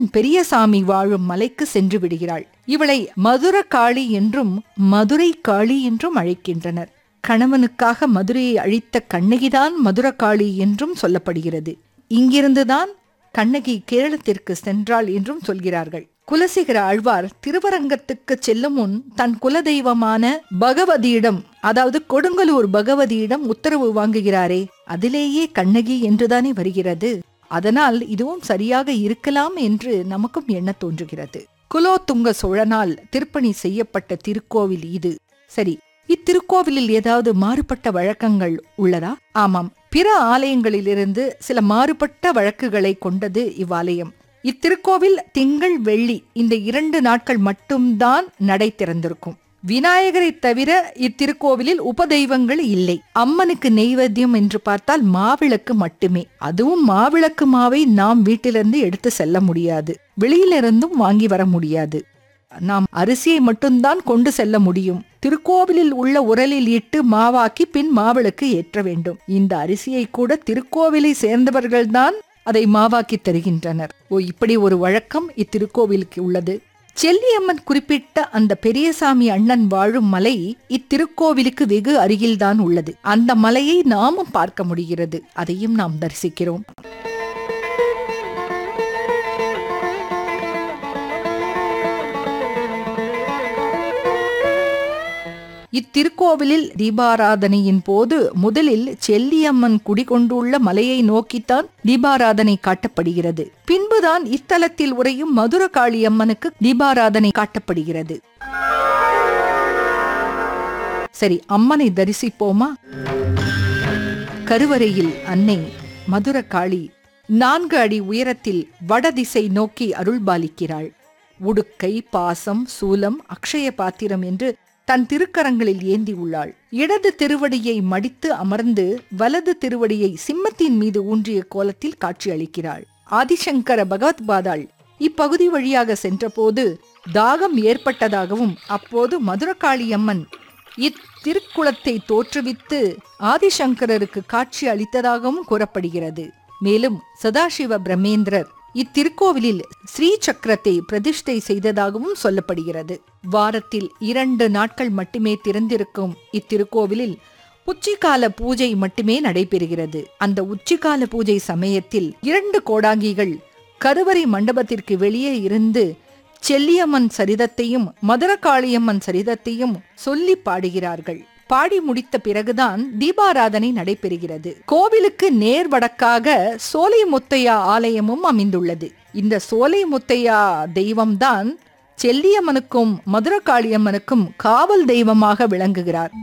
பெரியசாமி வாழும் மலைக்கு சென்று விடுகிறாள் இவளை மதுர காளி என்றும் மதுரை காளி என்றும் அழைக்கின்றனர் கணவனுக்காக மதுரையை அழித்த கண்ணகிதான் மதுரகாளி என்றும் சொல்லப்படுகிறது இங்கிருந்துதான் கண்ணகி கேரளத்திற்கு சென்றாள் என்றும் சொல்கிறார்கள் குலசேகர ஆழ்வார் திருவரங்கத்துக்கு செல்லும் முன் தன் குலதெய்வமான பகவதியிடம் அதாவது கொடுங்கலூர் பகவதியிடம் உத்தரவு வாங்குகிறாரே அதிலேயே கண்ணகி என்றுதானே வருகிறது அதனால் இதுவும் சரியாக இருக்கலாம் என்று நமக்கும் எண்ண தோன்றுகிறது குலோத்துங்க சோழனால் திருப்பணி செய்யப்பட்ட திருக்கோவில் இது சரி இத்திருக்கோவிலில் ஏதாவது மாறுபட்ட வழக்கங்கள் உள்ளதா ஆமாம் பிற ஆலயங்களிலிருந்து சில மாறுபட்ட வழக்குகளை கொண்டது இவ்வாலயம் இத்திருக்கோவில் திங்கள் வெள்ளி இந்த இரண்டு நாட்கள் மட்டும்தான் நடை திறந்திருக்கும் விநாயகரை தவிர இத்திருக்கோவிலில் உபதெய்வங்கள் இல்லை அம்மனுக்கு நெய்வேத்தியம் என்று பார்த்தால் மாவிளக்கு மட்டுமே அதுவும் மாவிளக்கு மாவை நாம் வீட்டிலிருந்து எடுத்து செல்ல முடியாது வெளியிலிருந்தும் வாங்கி வர முடியாது நாம் அரிசியை மட்டும்தான் கொண்டு செல்ல முடியும் திருக்கோவிலில் உள்ள உரலில் இட்டு மாவாக்கி பின் மாவிளக்கு ஏற்ற வேண்டும் இந்த அரிசியை கூட திருக்கோவிலை சேர்ந்தவர்கள்தான் அதை மாவாக்கி தருகின்றனர் ஓ இப்படி ஒரு வழக்கம் இத்திருக்கோவிலுக்கு உள்ளது செல்லியம்மன் குறிப்பிட்ட அந்த பெரியசாமி அண்ணன் வாழும் மலை இத்திருக்கோவிலுக்கு வெகு அருகில்தான் உள்ளது அந்த மலையை நாமும் பார்க்க முடிகிறது அதையும் நாம் தரிசிக்கிறோம் இத்திருக்கோவிலில் தீபாராதனையின் போது முதலில் செல்லியம்மன் குடிகொண்டுள்ள மலையை நோக்கித்தான் தீபாராதனை காட்டப்படுகிறது பின்புதான் இத்தலத்தில் உறையும் மதுர காளியம்மனுக்கு தீபாராதனை காட்டப்படுகிறது சரி அம்மனை தரிசிப்போமா கருவறையில் அன்னை மதுர காளி நான்கு அடி உயரத்தில் வடதிசை நோக்கி அருள்பாலிக்கிறாள் உடுக்கை பாசம் சூலம் அக்ஷய பாத்திரம் என்று தன் திருக்கரங்களில் ஏந்தி உள்ளாள் இடது திருவடியை மடித்து அமர்ந்து வலது திருவடியை சிம்மத்தின் மீது ஊன்றிய கோலத்தில் காட்சியளிக்கிறாள் ஆதிசங்கர பகவத் பாதாள் இப்பகுதி வழியாக சென்றபோது தாகம் ஏற்பட்டதாகவும் அப்போது மதுரகாளியம்மன் இத்திருக்குளத்தை தோற்றுவித்து ஆதிசங்கரருக்கு காட்சி அளித்ததாகவும் கூறப்படுகிறது மேலும் சதாசிவ பிரம்மேந்திரர் இத்திருக்கோவிலில் ஸ்ரீ சக்கரத்தை பிரதிஷ்டை செய்ததாகவும் சொல்லப்படுகிறது வாரத்தில் இரண்டு நாட்கள் மட்டுமே திறந்திருக்கும் இத்திருக்கோவிலில் உச்சிக்கால பூஜை மட்டுமே நடைபெறுகிறது அந்த உச்சிக்கால பூஜை சமயத்தில் இரண்டு கோடாங்கிகள் கருவறை மண்டபத்திற்கு வெளியே இருந்து செல்லியம்மன் சரிதத்தையும் மதுரகாளியம்மன் சரிதத்தையும் சொல்லி பாடுகிறார்கள் பாடி முடித்த பிறகுதான் தீபாராதனை நடைபெறுகிறது கோவிலுக்கு நேர் வடக்காக சோலை முத்தையா ஆலயமும் அமைந்துள்ளது இந்த சோலை முத்தையா தெய்வம்தான் செல்லியம்மனுக்கும் மதுரகாளியம்மனுக்கும் காவல் தெய்வமாக விளங்குகிறார்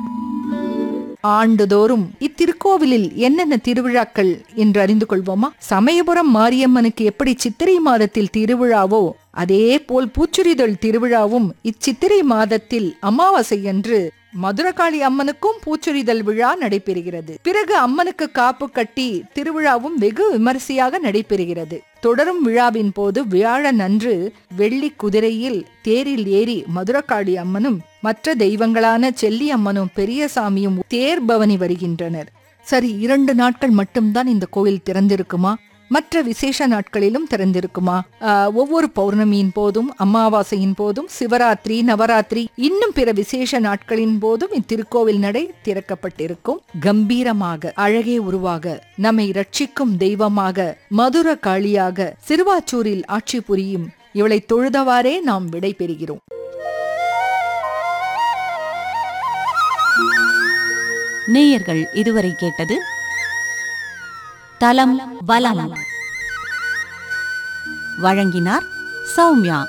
ஆண்டுதோறும் இத்திருக்கோவிலில் என்னென்ன திருவிழாக்கள் என்று அறிந்து கொள்வோமா சமயபுரம் மாரியம்மனுக்கு எப்படி சித்திரை மாதத்தில் திருவிழாவோ அதே போல் பூச்சுரிதழ் திருவிழாவும் இச்சித்திரை மாதத்தில் அமாவாசை என்று மதுரகாளி அம்மனுக்கும் பூச்சொரிதல் விழா நடைபெறுகிறது பிறகு அம்மனுக்கு காப்பு கட்டி திருவிழாவும் வெகு விமரிசையாக நடைபெறுகிறது தொடரும் விழாவின் போது வியாழன் அன்று வெள்ளி குதிரையில் தேரில் ஏறி மதுரகாளி அம்மனும் மற்ற தெய்வங்களான செல்லி அம்மனும் பெரியசாமியும் தேர் பவனி வருகின்றனர் சரி இரண்டு நாட்கள் மட்டும்தான் இந்த கோவில் திறந்திருக்குமா மற்ற விசேஷ நாட்களிலும் திறந்திருக்குமா ஆஹ், ஒவ்வொரு பௌர்ணமியின் போதும் அமாவாசையின் போதும் சிவராத்திரி நவராத்திரி இன்னும் பிற விசேஷ நாட்களின் போதும் இத்திருக்கோவில் நடை திறக்கப்பட்டிருக்கும் கம்பீரமாக அழகே உருவாக நம்மை ரட்சிக்கும் தெய்வமாக மதுர காளியாக சிறுவாச்சூரில் ஆட்சி புரியும் இவளை தொழுதவாறே நாம் விடை பெறுகிறோம் நேயர்கள் இதுவரை கேட்டது தலம் வலம் வழங்கினார் சௌமியா